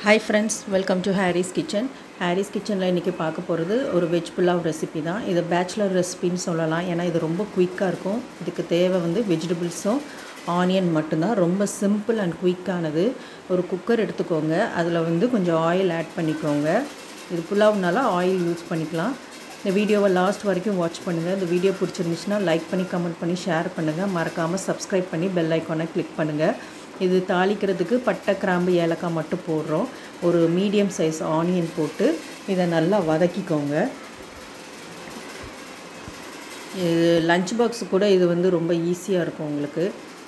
hi friends welcome to Harris kitchen Harris கிச்சனில் இன்றைக்கி பார்க்க போகிறது ஒரு வெஜ் புலாவ் ரெசிபி தான் இது பேச்சுலர் ரெசிபின்னு சொல்லலாம் ஏன்னா இது ரொம்ப குயிக்காக இருக்கும் இதுக்கு தேவை வந்து வெஜிடபிள்ஸும் ஆனியன் மட்டும்தான் ரொம்ப சிம்பிள் அண்ட் குயிக்கானது ஒரு குக்கர் எடுத்துக்கோங்க அதில் வந்து கொஞ்சம் ஆயில் ஆட் பண்ணிக்கோங்க இது புலாவ்னால ஆயில் யூஸ் பண்ணிக்கலாம் இந்த வீடியோவை லாஸ்ட் வரைக்கும் வாட்ச் பண்ணுங்கள் இந்த வீடியோ பிடிச்சிருந்துச்சுன்னா லைக் பண்ணி கமெண்ட் பண்ணி ஷேர் பண்ணுங்கள் மறக்காமல் சப்ஸ்கிரைப் பண்ணி பெல் ஐக்கானை கிளிக் பண்ணுங்கள் இது தாளிக்கிறதுக்கு பட்டை கிராம்பு ஏலக்காய் மட்டும் போடுறோம் ஒரு மீடியம் சைஸ் ஆனியன் போட்டு இதை நல்லா வதக்கிக்கோங்க இது லஞ்ச் பாக்ஸ் கூட இது வந்து ரொம்ப ஈஸியாக இருக்கும் உங்களுக்கு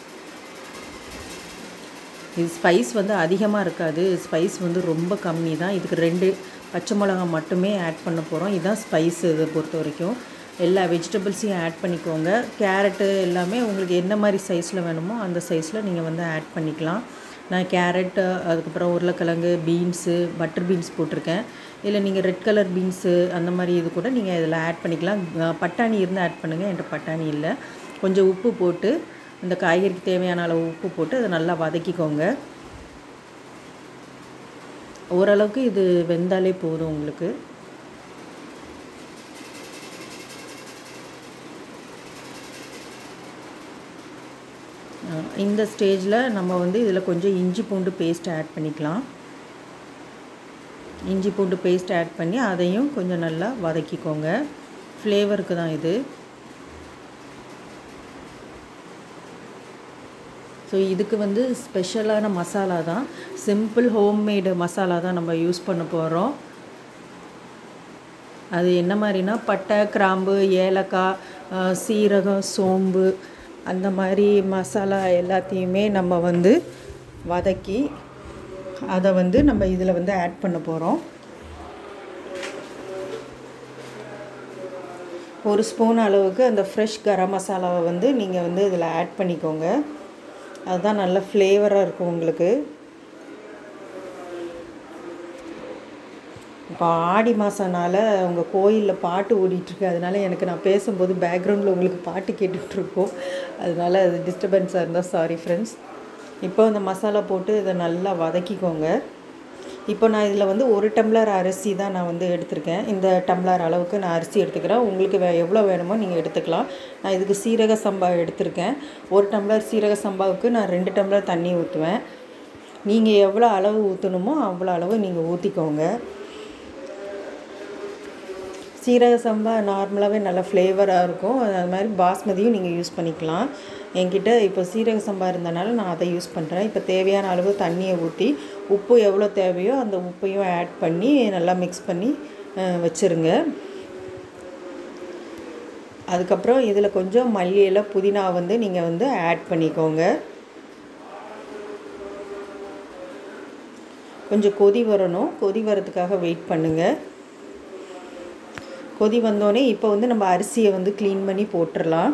இது ஸ்பைஸ் வந்து அதிகமாக இருக்காது ஸ்பைஸ் வந்து ரொம்ப கம்மி தான் இதுக்கு ரெண்டு பச்சை மிளகா மட்டுமே ஆட் பண்ண போகிறோம் இதுதான் ஸ்பைஸ் இதை பொறுத்த வரைக்கும் எல்லா வெஜிடபிள்ஸையும் ஆட் பண்ணிக்கோங்க கேரட்டு எல்லாமே உங்களுக்கு என்ன மாதிரி சைஸில் வேணுமோ அந்த சைஸில் நீங்கள் வந்து ஆட் பண்ணிக்கலாம் நான் கேரட்டு அதுக்கப்புறம் உருளைக்கிழங்கு பீன்ஸு பட்டர் பீன்ஸ் போட்டிருக்கேன் இல்லை நீங்கள் ரெட் கலர் பீன்ஸு அந்த மாதிரி இது கூட நீங்கள் இதில் ஆட் பண்ணிக்கலாம் பட்டாணி இருந்தால் ஆட் பண்ணுங்கள் என்கிட்ட பட்டாணி இல்லை கொஞ்சம் உப்பு போட்டு இந்த காய்கறிக்கு தேவையான அளவு உப்பு போட்டு அதை நல்லா வதக்கிக்கோங்க ஓரளவுக்கு இது வெந்தாலே போதும் உங்களுக்கு இந்த ஸ்டேஜில் நம்ம வந்து இதில் கொஞ்சம் இஞ்சி பூண்டு பேஸ்ட் ஆட் பண்ணிக்கலாம் இஞ்சி பூண்டு பேஸ்ட் ஆட் பண்ணி அதையும் கொஞ்சம் நல்லா வதக்கிக்கோங்க ஃப்ளேவருக்கு தான் இது ஸோ இதுக்கு வந்து ஸ்பெஷலான மசாலா தான் சிம்பிள் ஹோம்மேடு மசாலா தான் நம்ம யூஸ் பண்ண போகிறோம் அது என்ன மாதிரினா பட்டை கிராம்பு ஏலக்காய் சீரகம் சோம்பு அந்த மாதிரி மசாலா எல்லாத்தையுமே நம்ம வந்து வதக்கி அதை வந்து நம்ம இதில் வந்து ஆட் பண்ண போகிறோம் ஒரு ஸ்பூன் அளவுக்கு அந்த ஃப்ரெஷ் கரம் மசாலாவை வந்து நீங்கள் வந்து இதில் ஆட் பண்ணிக்கோங்க அதுதான் நல்ல ஃப்ளேவராக இருக்கும் உங்களுக்கு இப்போ ஆடி மாதனால உங்கள் கோயிலில் பாட்டு ஓடிட்டுருக்கு அதனால எனக்கு நான் பேசும்போது பேக்ரவுண்டில் உங்களுக்கு பாட்டு கேட்டுட்ருக்கோம் அதனால அது டிஸ்டர்பன்ஸாக இருந்தால் சாரி ஃப்ரெண்ட்ஸ் இப்போ இந்த மசாலா போட்டு இதை நல்லா வதக்கிக்கோங்க இப்போ நான் இதில் வந்து ஒரு டம்ளர் அரிசி தான் நான் வந்து எடுத்திருக்கேன் இந்த டம்ளர் அளவுக்கு நான் அரிசி எடுத்துக்கிறேன் உங்களுக்கு வே எவ்வளோ வேணுமோ நீங்கள் எடுத்துக்கலாம் நான் இதுக்கு சீரக சம்பா எடுத்திருக்கேன் ஒரு டம்ளர் சீரக சம்பாவுக்கு நான் ரெண்டு டம்ளர் தண்ணி ஊற்றுவேன் நீங்கள் எவ்வளோ அளவு ஊற்றணுமோ அவ்வளோ அளவு நீங்கள் ஊற்றிக்கோங்க சீரக சம்பா நார்மலாகவே நல்ல ஃப்ளேவராக இருக்கும் அது மாதிரி பாஸ்மதியும் நீங்கள் யூஸ் பண்ணிக்கலாம் என்கிட்ட இப்போ சீரக சம்பா இருந்தனால நான் அதை யூஸ் பண்ணுறேன் இப்போ தேவையான அளவு தண்ணியை ஊற்றி உப்பு எவ்வளோ தேவையோ அந்த உப்பையும் ஆட் பண்ணி நல்லா மிக்ஸ் பண்ணி வச்சுருங்க அதுக்கப்புறம் இதில் கொஞ்சம் மல்லி இலை புதினா வந்து நீங்கள் வந்து ஆட் பண்ணிக்கோங்க கொஞ்சம் கொதி வரணும் கொதி வரதுக்காக வெயிட் பண்ணுங்கள் கொதி வந்தோடனே இப்போ வந்து நம்ம அரிசியை வந்து க்ளீன் பண்ணி போட்டுடலாம்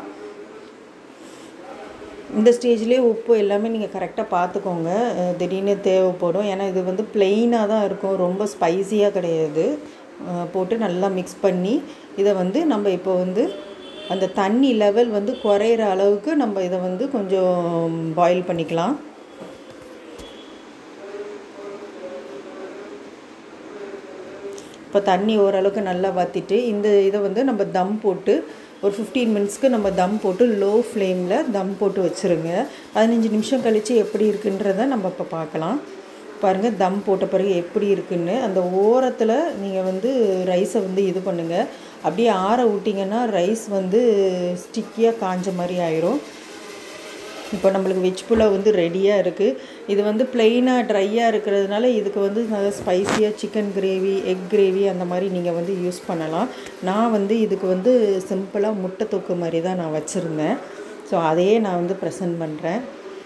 இந்த ஸ்டேஜ்லேயே உப்பு எல்லாமே நீங்கள் கரெக்டாக பார்த்துக்கோங்க திடீர்னு தேவைப்படும் ஏன்னா இது வந்து பிளெயினாக தான் இருக்கும் ரொம்ப ஸ்பைஸியாக கிடையாது போட்டு நல்லா மிக்ஸ் பண்ணி இதை வந்து நம்ம இப்போ வந்து அந்த தண்ணி லெவல் வந்து குறையிற அளவுக்கு நம்ம இதை வந்து கொஞ்சம் பாயில் பண்ணிக்கலாம் இப்போ தண்ணி ஓரளவுக்கு நல்லா வற்றிட்டு இந்த இதை வந்து நம்ம தம் போட்டு ஒரு ஃபிஃப்டீன் மினிட்ஸ்க்கு நம்ம தம் போட்டு லோ ஃப்ளேமில் தம் போட்டு வச்சுருங்க பதினஞ்சு நிமிஷம் கழித்து எப்படி இருக்குன்றத நம்ம இப்போ பார்க்கலாம் பாருங்கள் தம் போட்ட பிறகு எப்படி இருக்குன்னு அந்த ஓரத்தில் நீங்கள் வந்து ரைஸை வந்து இது பண்ணுங்கள் அப்படியே ஆற விட்டிங்கன்னா ரைஸ் வந்து ஸ்டிக்கியாக காஞ்ச மாதிரி ஆயிரும் இப்போ நம்மளுக்கு வெஜ் புலாவ் வந்து ரெடியாக இருக்குது இது வந்து பிளெயினாக ட்ரையாக இருக்கிறதுனால இதுக்கு வந்து நல்லா ஸ்பைஸியாக சிக்கன் கிரேவி எக் கிரேவி அந்த மாதிரி நீங்கள் வந்து யூஸ் பண்ணலாம் நான் வந்து இதுக்கு வந்து சிம்பிளாக முட்டை தொக்கு மாதிரி தான் நான் வச்சுருந்தேன் ஸோ அதையே நான் வந்து ப்ரெசன்ட் பண்ணுறேன்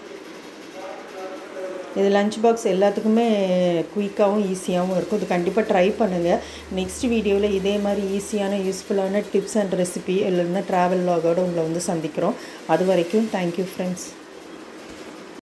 இது லஞ்ச் பாக்ஸ் எல்லாத்துக்குமே குயிக்காகவும் ஈஸியாகவும் இருக்கும் இது கண்டிப்பாக ட்ரை பண்ணுங்கள் நெக்ஸ்ட் வீடியோவில் இதே மாதிரி ஈஸியான யூஸ்ஃபுல்லான டிப்ஸ் அண்ட் ரெசிபி இல்லைன்னா ட்ராவல் லாகோடு உங்களை வந்து சந்திக்கிறோம் அது வரைக்கும் தேங்க்யூ ஃப்ரெண்ட்ஸ்